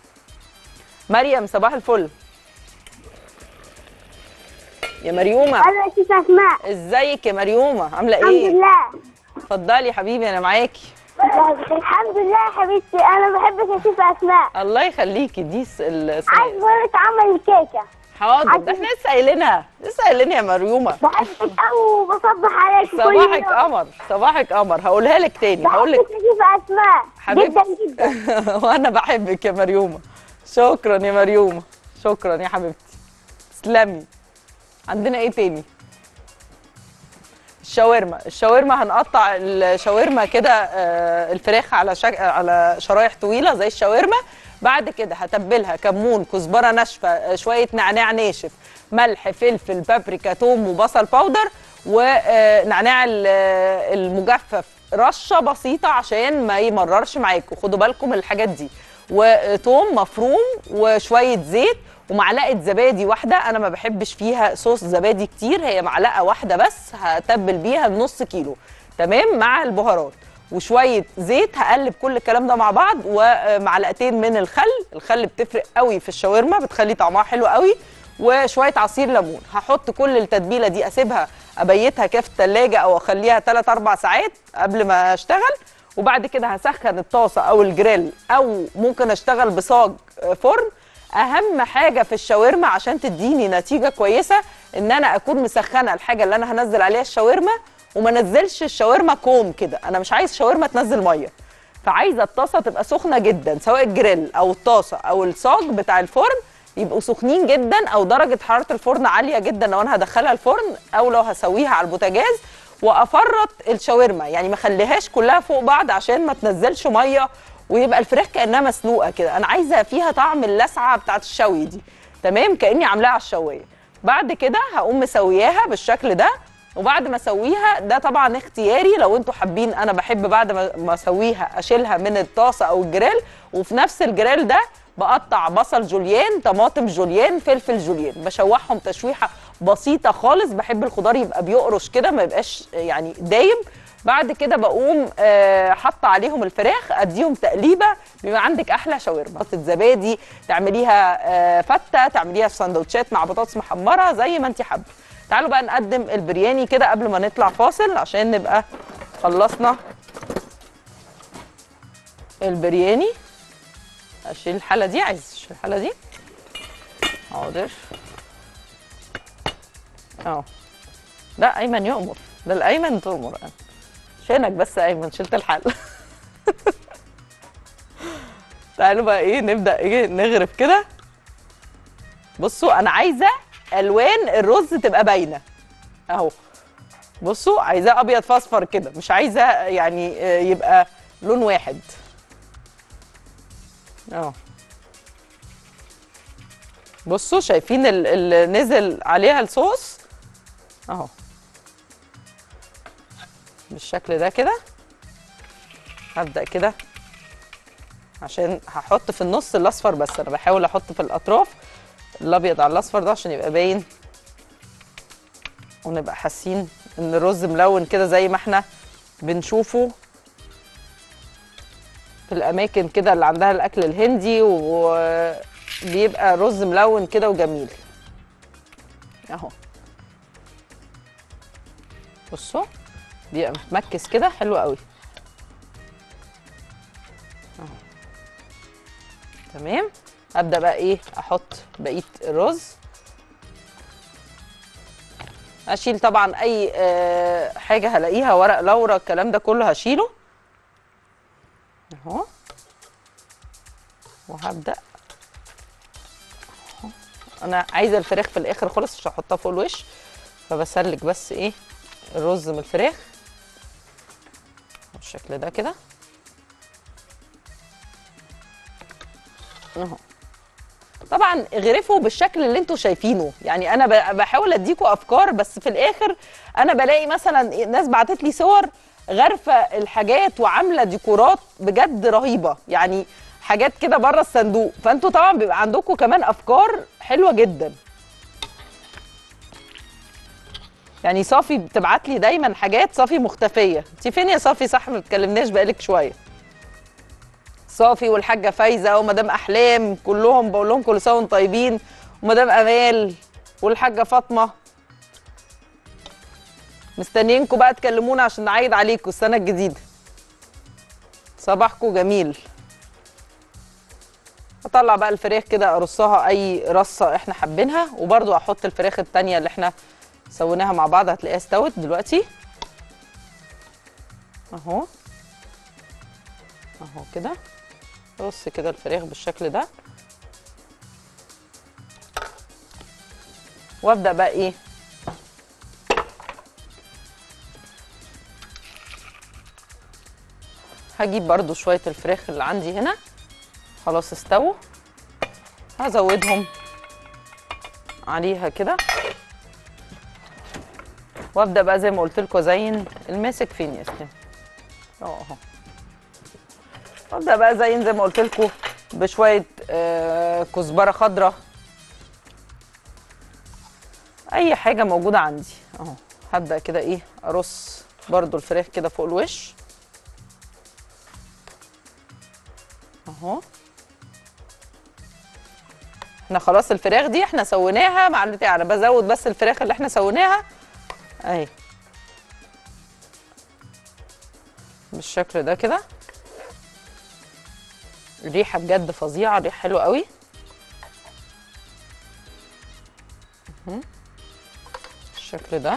مريم صباح الفل يا مريومه انا اسمي اسماء ازيك يا مريومه عامله الحمد ايه لله اتفضلي يا حبيبي انا معاكي الحمد لله يا حبيبتي انا بحبك يا شيف اسماء الله يخليكي دي س- عايز الصينيه اقول لك عمل الكيكه حاضر ده احنا لسه قايلينها لسه قايلينها يا مريومه بحبك قوي وبصبح عليك كل صباحك يوم. قمر صباحك قمر هقولها لك تاني هقول بحبك لك يا شيف اسماء حبيبتي. جدا جدا وانا بحبك يا مريومه شكرا يا مريومه شكرا يا حبيبتي تسلمي عندنا ايه تاني الشاورما الشاورما هنقطع الشاورما كده آه، الفراخ على شك... على شرايح طويله زي الشاورما بعد كده هتبلها كمون كزبره ناشفه آه، شويه نعناع ناشف ملح فلفل بابريكا توم وبصل باودر ونعناع ال- آه، المجفف رشه بسيطه عشان ما يمررش معاكم خدوا بالكم من الحاجات دي وتوم مفروم وشويه زيت ومعلقه زبادي واحده انا ما بحبش فيها صوص زبادي كتير هي معلقه واحده بس هتبل بيها نص كيلو تمام مع البهارات وشويه زيت هقلب كل الكلام ده مع بعض ومعلقتين من الخل الخل بتفرق قوي في الشاورما بتخلي طعمها حلو قوي وشويه عصير ليمون هحط كل التتبيله دي اسيبها ابيتها كده في الثلاجه او اخليها 3 4 ساعات قبل ما اشتغل وبعد كده هسخن الطاسه او الجريل او ممكن اشتغل بصاج آه، فرن اهم حاجه في الشاورما عشان تديني نتيجه كويسه ان انا اكون مسخنه الحاجه اللي انا هنزل عليها الشاورما وما نزلش الشاورما كوم كده انا مش عايز شاورما تنزل ميه فعايزه الطاسه تبقى سخنه جدا سواء الجريل او الطاسه او الصاج بتاع الفرن يبقوا سخنين جدا او درجه حراره الفرن عاليه جدا لو انا هدخلها الفرن او لو هسويها على البوتاجاز وافرط الشاورما يعني ما اخليهاش كلها فوق بعض عشان ما تنزلش ميه ويبقى الفراخ كانها مسلوقه كده انا عايزه فيها طعم اللسعه بتاعت الشوي دي تمام كاني عاملاها على الشوايه بعد كده هقوم مسوياها بالشكل ده وبعد ما اسويها ده طبعا اختياري لو انتوا حابين انا بحب بعد ما ما اسويها اشيلها من الطاسه او الجريل وفي نفس الجريل ده بقطع بصل جوليان طماطم جوليان فلفل جوليان بشوحهم تشويحه بسيطه خالص بحب الخضار يبقى بيقرش كده ما يبقاش يعني دايب بعد كده بقوم آه، حاطه عليهم الفراخ اديهم تقليبه بيبقى عندك احلى شاورما بطاطس زبادي تعمليها آه، فته تعمليها في سندوتشات مع بطاطس محمره زي ما انت حابه تعالوا بقى نقدم البرياني كده قبل ما نطلع فاصل عشان نبقى خلصنا البرياني اشيل الحله دي عايز اشيل الحله دي حاضر اهو لا ايمن يؤمر ده الايمن تؤمر عشانك بس يا ايمن شلت الحل تعالوا بقى ايه نبدا ايه نغرف كده بصوا انا عايزه الوان الرز تبقى باينه اهو بصوا عايزاه ابيض فاصفر كده مش عايزه يعني آه، يبقى لون واحد اهو بصوا شايفين ال- اللي نزل عليها الصوص اهو بالشكل ده كده هبدأ كده عشان هحط في النص الاصفر بس انا بحاول احط في الاطراف الابيض على الاصفر ده عشان يبقى باين ونبقى حاسين ان الرز ملون كده زي ما احنا بنشوفه في الاماكن كده اللي عندها الاكل الهندي وبيبقى رز ملون كده وجميل اهو بصوا بيبقى متمكس كده حلو قوي اهو تمام ابدا بقى ايه احط بقيه الرز اشيل طبعا اي آه، حاجه هلاقيها ورق لورا الكلام ده كله هشيله اهو وهبدا أهو. انا عايزه الفراخ في الاخر خالص مش هحطها فوق الوش فبسلك بس ايه الرز من الفراخ بالشكل ده كده اهو طبعا غرفوا بالشكل اللي انتوا شايفينه يعني انا ب- بحاول اديكوا افكار بس في الاخر انا بلاقي مثلا ناس بعتت لي صور غرفه الحاجات وعامله ديكورات بجد رهيبه يعني حاجات كده بره الصندوق فانتوا طبعا بيبقى عندكم كمان افكار حلوه جدا يعني صافي بتبعت لي دايما حاجات صافي مختفيه انت فين يا صافي صح ما بتكلمناش بقالك شويه صافي والحاجه فايزه ومدام احلام كلهم بقول لهم كل سنه وانتم طيبين ومدام امال والحاجه فاطمه مستنيينكم بقى تكلمونا عشان نعيد عليكم السنه الجديده صباحكم جميل اطلع بقى الفراخ كده ارصها اي رصه احنا حابينها وبرده احط الفراخ التانية اللي احنا سويناها مع بعض هتلاقيها استوت دلوقتي اهو اهو كده رص كده الفراخ بالشكل ده وابدا بقى ايه هجيب برضو شويه الفراخ اللي عندي هنا خلاص استووا هزودهم عليها كده وابدا بقى زي ما قلت لكم ازين الماسك فين يا سلام اهو اهو وابدا بقى ازين زي ما قلت لكم بشويه آه، كزبره خضراء اي حاجه موجوده عندي اهو هبدا كده ايه ارص برضو الفراخ كده فوق الوش اهو احنا خلاص الفراخ دي احنا سويناها مع البتاع انا بزود بس الفراخ اللي احنا سويناها اهي بالشكل ده كده الريحه بجد فظيعه الريحه حلوه قوي مهم. بالشكل ده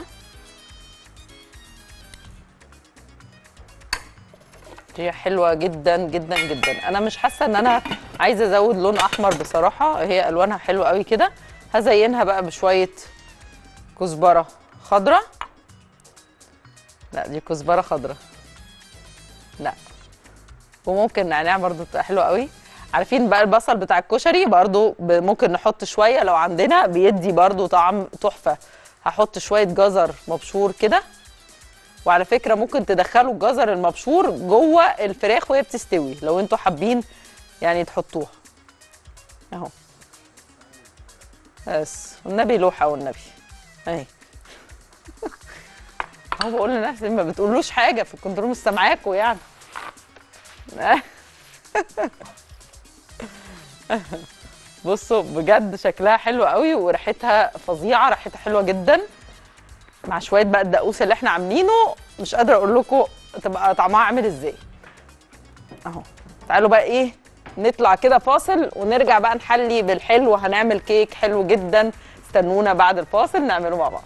ريحه حلوه جدا جدا جدا انا مش حاسه ان انا عايزه ازود لون احمر بصراحه هي الوانها حلوه قوي كده هزينها بقى بشويه كزبره خضراء لا دي كزبره خضراء لا وممكن نعناع برضو بتبقى حلوه قوي عارفين بقى البصل بتاع الكشري برضو ب- ممكن نحط شويه لو عندنا بيدي برضو طعم تحفه هحط شويه جزر مبشور كده وعلى فكره ممكن تدخلوا الجزر المبشور جوه الفراخ وهي بتستوي لو انتوا حابين يعني تحطوها اهو بس والنبي لوحه والنبي اهي اهو بقول لنفسي ما بتقولوش حاجه في الكنترول مش سامعاكوا يعني بصوا بجد شكلها حلو قوي وريحتها فظيعه ريحتها حلوه جدا مع شويه بقى الدقوس اللي احنا عاملينه مش قادره اقول لكم تبقى طعمها عامل ازاي اهو تعالوا بقى ايه نطلع كده فاصل ونرجع بقى نحلي بالحلو هنعمل كيك حلو جدا استنونا بعد الفاصل نعمله مع بعض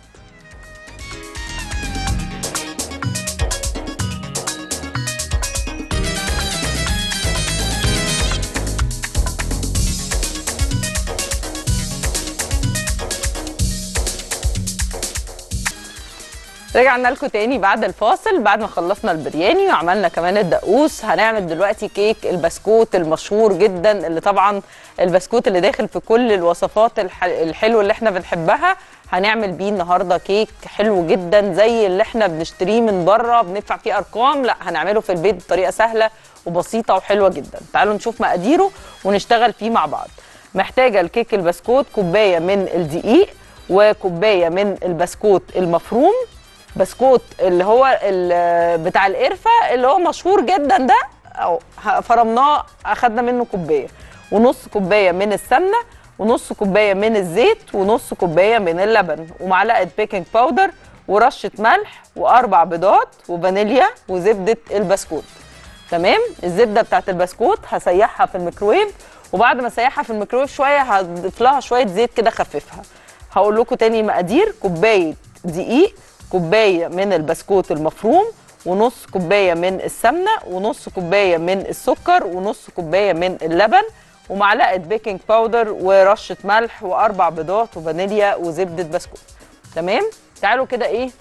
رجعنا لكم تاني بعد الفاصل بعد ما خلصنا البرياني وعملنا كمان الدقوس هنعمل دلوقتي كيك البسكوت المشهور جدا اللي طبعا البسكوت اللي داخل في كل الوصفات الح- الحلوه اللي احنا بنحبها هنعمل بيه النهارده كيك حلو جدا زي اللي احنا بنشتريه من بره بندفع فيه ارقام لا هنعمله في البيت بطريقه سهله وبسيطه وحلوه جدا تعالوا نشوف مقاديره ونشتغل فيه مع بعض محتاجه الكيك البسكوت كوبايه من الدقيق وكوبايه من البسكوت المفروم بسكوت اللي هو ال- بتاع القرفه اللي هو مشهور جدا ده أو ه- فرمناه اخدنا منه كوبايه ونص كوبايه من السمنه ونص كوبايه من الزيت ونص كوبايه من اللبن ومعلقه بيكنج باودر ورشه ملح واربع بيضات وفانيليا وزبده البسكوت تمام الزبده بتاعت البسكوت هسيحها في الميكرويف وبعد ما اسيحها في الميكرويف شويه هضيف لها شويه زيت كده خففها هقول لكم تاني مقادير كوبايه دقيق كوبايه من البسكوت المفروم ونص كوبايه من السمنه ونص كوبايه من السكر ونص كوبايه من اللبن ومعلقه بيكنج باودر ورشه ملح واربع بيضات وفانيليا وزبده بسكوت تمام تعالوا كده ايه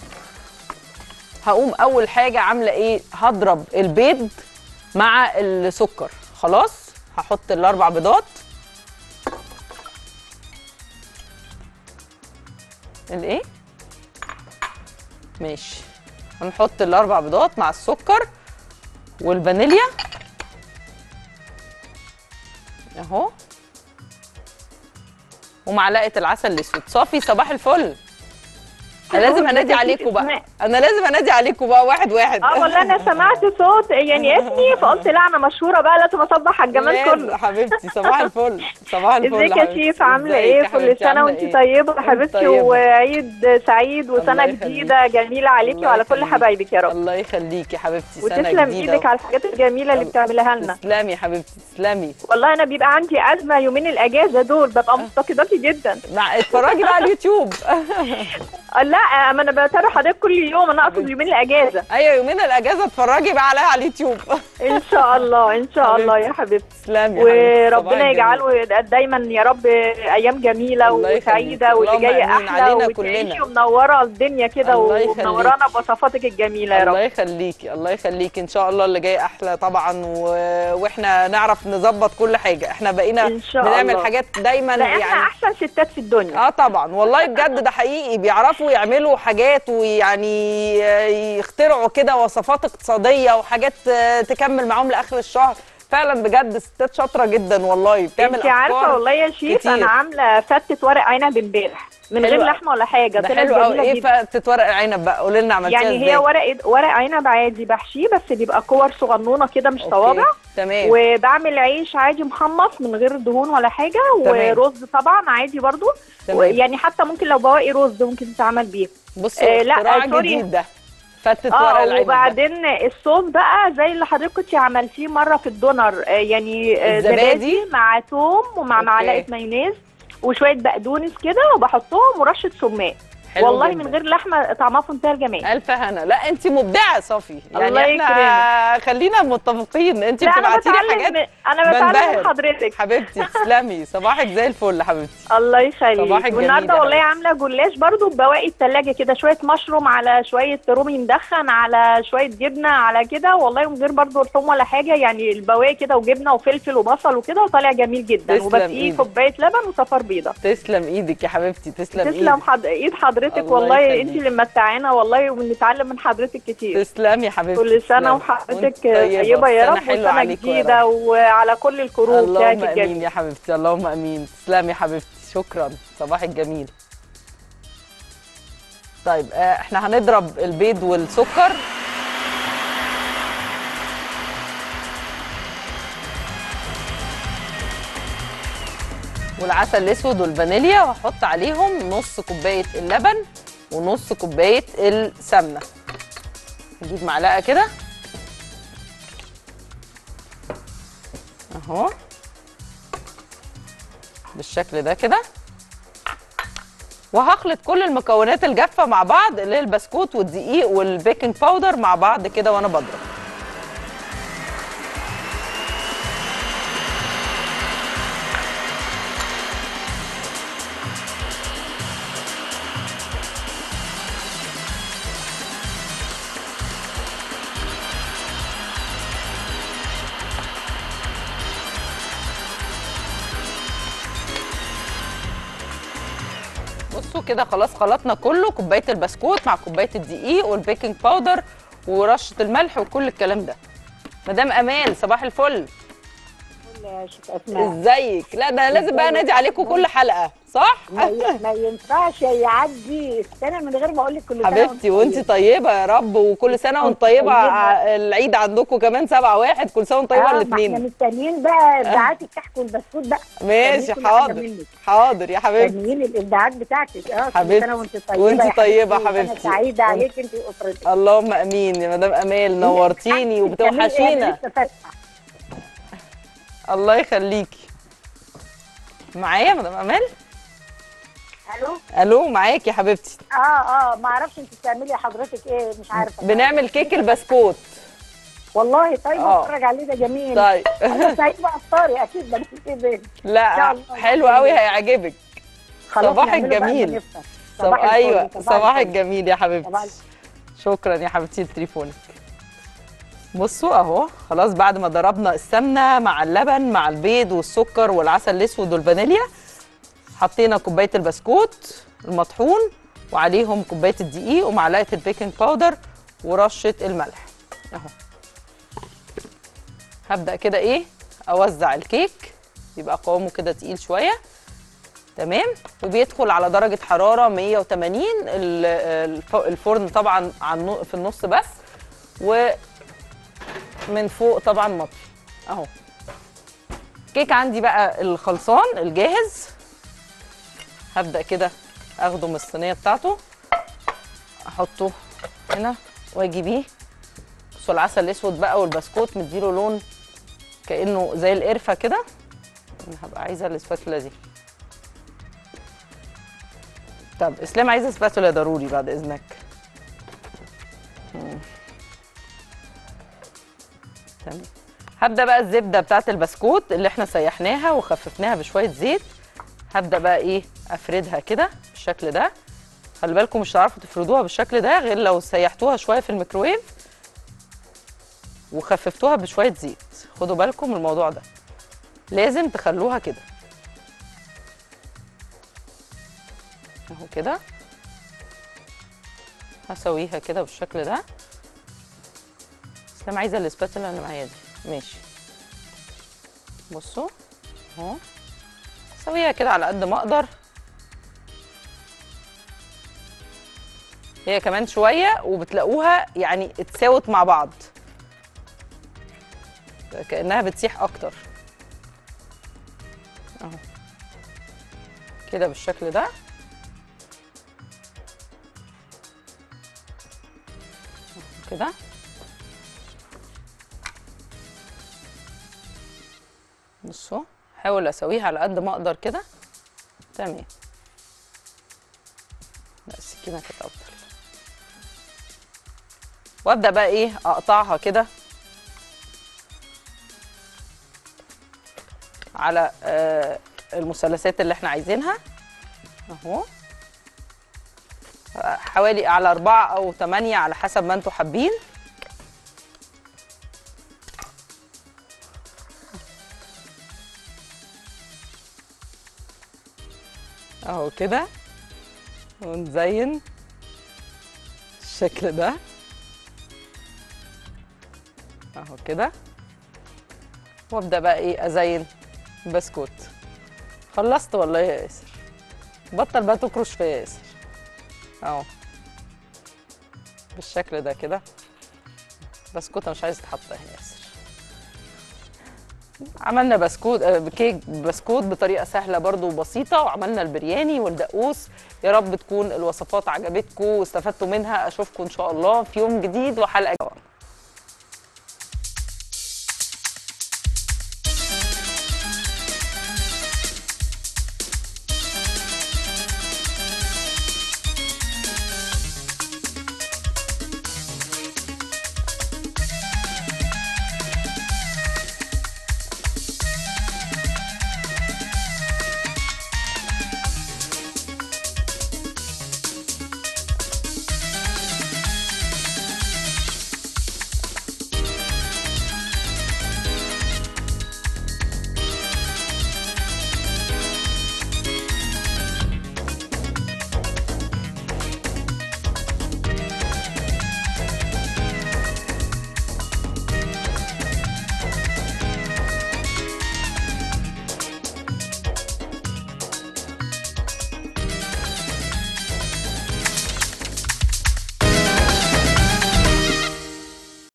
هقوم اول حاجه عامله ايه هضرب البيض مع السكر خلاص هحط الاربع بيضات الايه ماشي هنحط الاربع بيضات مع السكر والفانيليا اهو ومعلقه العسل الاسود صافي صباح الفل انا لازم انادي عليكم بقى انا لازم انادي عليكم بقى واحد واحد اه والله انا سمعت صوت يعني اسمي فقلت لا انا مشهوره بقى لازم اصبح على الجمال لازم كله حبيبتي صباح الفل صباح الفل ازيك يا حبيبتي. شيف عامله ازيك ايه يا كل حبيبتي، سنه عاملة وانت ايه؟ طيبه وانت حبيبتي طيبة. وعيد سعيد وسنه الله يخليك. جديده جميله عليكي الله وعلى كل يخليك. حبايبك يا رب الله يخليكي يا حبيبتي سنه وتسلم جديده ايدك على الحاجات الجميله اللي بتعملها لنا تسلمي يا حبيبتي تسلمي والله انا بيبقى عندي ازمه يومين الاجازه دول ببقى مفتقداكي جدا مع اتفرجي بقى على اليوتيوب آه، لا ما انا بتابع حضرتك كل يوم انا اقصد يومين الاجازه ايوه يومين الاجازه اتفرجي بقى عليها على اليوتيوب ان شاء الله ان شاء الله يا حبيبتي تسلمي يا حبيبتي. صباحك وربنا جميل. يجعله دايما يا رب ايام جميله الله يخليك. وسعيده واللي اللهم جايه آمين. احلى علينا وتعيشي كلنا. ومنوره الدنيا كده الله يخليك. ومنورانا بوصفاتك الجميله يا الله رب يخليكي الله يخليكي ان شاء الله اللي جاي احلى طبعا و... واحنا نعرف نظبط كل حاجه احنا بقينا إن شاء بنعمل الله. حاجات دايما لا احنا يعني احسن ستات في الدنيا اه طبعا والله بجد ده حقيقي بيعرفوا يعملوا حاجات ويعني يخترعوا كده وصفات اقتصاديه وحاجات آه، تكمل معاهم لاخر الشهر فعلا بجد ستات شاطره جدا والله بتعمل انت عارفه أفكار والله يا شيف كتير. انا عامله فتة ورق عنب امبارح من حلو غير أوي. لحمه ولا حاجه ده طلعت حلو قوي جميله ايه جدا فتة ورق العنب بقى قولي لنا عملتيها يعني ازاي هي ورق ورق عنب عادي بحشيه بس بيبقى كور صغنونه كده مش أوكي. صوابع تمام وبعمل عيش عادي محمص من غير دهون ولا حاجه تمام. ورز طبعا عادي برضو تمام. يعني حتى ممكن لو بواقي رز ممكن تتعمل بيه بصوا آه، لا، اختراع آه، سوري. جديد ده فتة ورق اه العنب ده. وبعدين الصوص بقى زي اللي حضرتك كنت عملتيه مره في الدونر آه، يعني آه، الزبادي؟ زبادي مع توم ومع أوكي. معلقه مايونيز وشويه بقدونس كده وبحطهم ورشه سمان حلو والله جداً. من غير لحمه طعمها في منتهى الجمال الف هنا لا انت مبدعه صفي يعني الله احنا خلينا متفقين انت لا انا بتبعتي لي بتعلم حاجات من- انا بتعلم بنبهر. من حضرتك حبيبتي تسلمي صباحك زي الفل حبيبتي الله يخليك صباحك جميل والنهارده يا والله حبيبتي. عامله جلاش برضو بواقي التلاجة كده شويه مشروم على شويه رومي مدخن على شويه جبنه على كده والله من غير برضو لحوم ولا حاجه يعني البواقي كده وجبنه وفلفل وبصل وكده وطالع جميل جدا تسلم وبسقيه إيدك. كوبايه لبن وصفار بيضه تسلم ايدك يا حبيبتي تسلم, تسلم ايدك حض... ايد حضرتك حضرتك الله والله يخليك. انت اللي ممتعانا والله وبنتعلم من حضرتك كتير تسلمي يا حبيبتي كل سنه تسلمي. وحضرتك وانت طيبه يا سنة رب حلوة وسنه عليكم يا جديده رب. وعلى كل الكروب بتاعك اللهم امين الجميل يا حبيبتي اللهم امين تسلمي يا حبيبتي شكرا صباحك جميل طيب آه، احنا هنضرب البيض والسكر والعسل الاسود والفانيليا وهحط عليهم نص كوبايه اللبن ونص كوبايه السمنه نجيب معلقه كده اهو بالشكل ده كده وهخلط كل المكونات الجافه مع بعض اللي هي البسكوت والدقيق والبيكنج باودر مع بعض كده وانا بضرب بصوا كده خلاص خلطنا كله كوبايه البسكوت مع كوبايه الدقيق والبيكنج باودر ورشه الملح وكل الكلام ده مدام امال صباح الفل ازيك لا ده أنا لازم بقى انادي عليكم كل حلقه صح ما ي- ما ينفعش يعدي السنه من غير ما اقول لك كل سنه حبيبتي وانت طيبه يا رب وكل سنه وانت طيبه ع- العيد عندكم كمان سبعة واحد كل سنه وانت طيبه احنا الاثنين مستنيين بقى ابداعات الكحك والبسكوت بقى ماشي مستنيين كل حاجة حاضر منك. حاضر يا حبيبتي مستنيين الابداعات بتاعتك اه كل حبيبتي. سنه وانت طيبه وانت يا طيبة وسنة حبيبتي. سعيده وانت- عليك انت واسرتك اللهم امين يا مدام امال نورتيني وبتوحشينا لسه فاتحه الله يخليكي معايا يا مدام امال الو الو معاكي يا حبيبتي اه اه ما اعرفش انت بتعملي حضرتك ايه مش عارفه بنعمل كيك البسكوت والله طيب آه. اتفرج عليه ده جميل طيب انا سعيد بافطاري اكيد ده مش كده إن شاء لا الله. حلو قوي هيعجبك خلاص صباحك نعمله بقى جميل. لما نفطر. صب... صباح الفل، ايوه صباحك الفل. جميل يا حبيبتي صباح شكرا يا حبيبتي لتليفونك بصوا اهو خلاص بعد ما ضربنا السمنه مع اللبن مع البيض والسكر والعسل الاسود والفانيليا حطينا كوبايه البسكوت المطحون وعليهم كوبايه الدقيق ومعلقه البيكنج باودر ورشه الملح اهو هبدا كده ايه اوزع الكيك يبقى قوامه كده تقيل شويه تمام وبيدخل على درجه حراره 180 ال- الف- الفرن طبعا على النو- في النص بس ومن فوق طبعا مطفي اهو كيك عندي بقى الخلصان الجاهز هبدا كده اخده من الصينيه بتاعته احطه هنا واجي بيه بصوا العسل الاسود بقى والبسكوت مديله لون كانه زي القرفه كده انا هبقى عايزه الاسباتولا دي طب اسلام عايزه اسباتولا ضروري بعد اذنك مم. تمام هبدا بقى الزبده بتاعت البسكوت اللي احنا سيحناها وخففناها بشويه زيت هبدا بقى ايه افردها كده بالشكل ده خلي بالكم مش هتعرفوا تفردوها بالشكل ده غير لو سيحتوها شويه في الميكروويف وخففتوها بشويه زيت خدوا بالكم من الموضوع ده لازم تخلوها كده اهو كده هسويها كده بالشكل ده اسلام عايزه الاسباتولا اللي معايا دي ماشي بصوا اهو سويها كده على قد ما اقدر هي كمان شويه وبتلاقوها يعني اتساوت مع بعض كانها بتسيح اكتر اهو كده بالشكل ده كده بصوا حاول اسويها على قد ما اقدر كده تمام لا السكينه كانت افضل وابدا بقى ايه اقطعها كده على آه المثلثات اللي احنا عايزينها اهو آه، حوالي على أربعة أو تمانية على حسب ما انتوا حابين اهو كده ونزين الشكل ده اهو كده وابدا بقى ايه ازين بسكوت خلصت والله يا ياسر بطل بقى تكرش في ياسر اهو بالشكل ده كده بسكوته مش عايز تحط اهي يا ياسر عملنا بسكوت آه، كيك بسكوت بطريقه سهله برضو وبسيطه وعملنا البرياني والدقوس يا رب تكون الوصفات عجبتكم واستفدتوا منها اشوفكم ان شاء الله في يوم جديد وحلقه جديدة.